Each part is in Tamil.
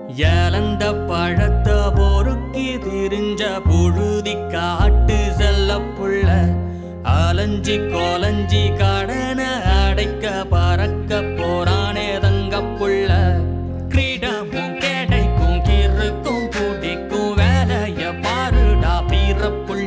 ஏலந்த பழத்தை பொறுக்கி திரிஞ்ச புழுதி காட்டு செல்ல புள்ள அலைஞ்சி கொலைஞ்சி கடன அடைக்க பறக்க போறானே தங்க புள்ள கிரீடமும் கேடைக்கும் கிறுக்கும் பூட்டிக்கும் வேலைய பாருடா பீர புள்ள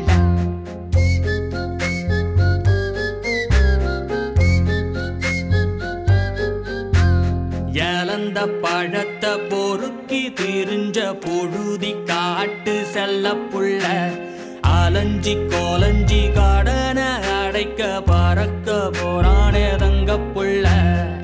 ஏலந்த பழத்தை பொறுக்கி திரிஞ்ச புழுதி காட்டு செல்ல புள்ள அலைஞ்சி கோலஞ்சி கடன அடைக்க பறக்க போறானே தங்க புள்ள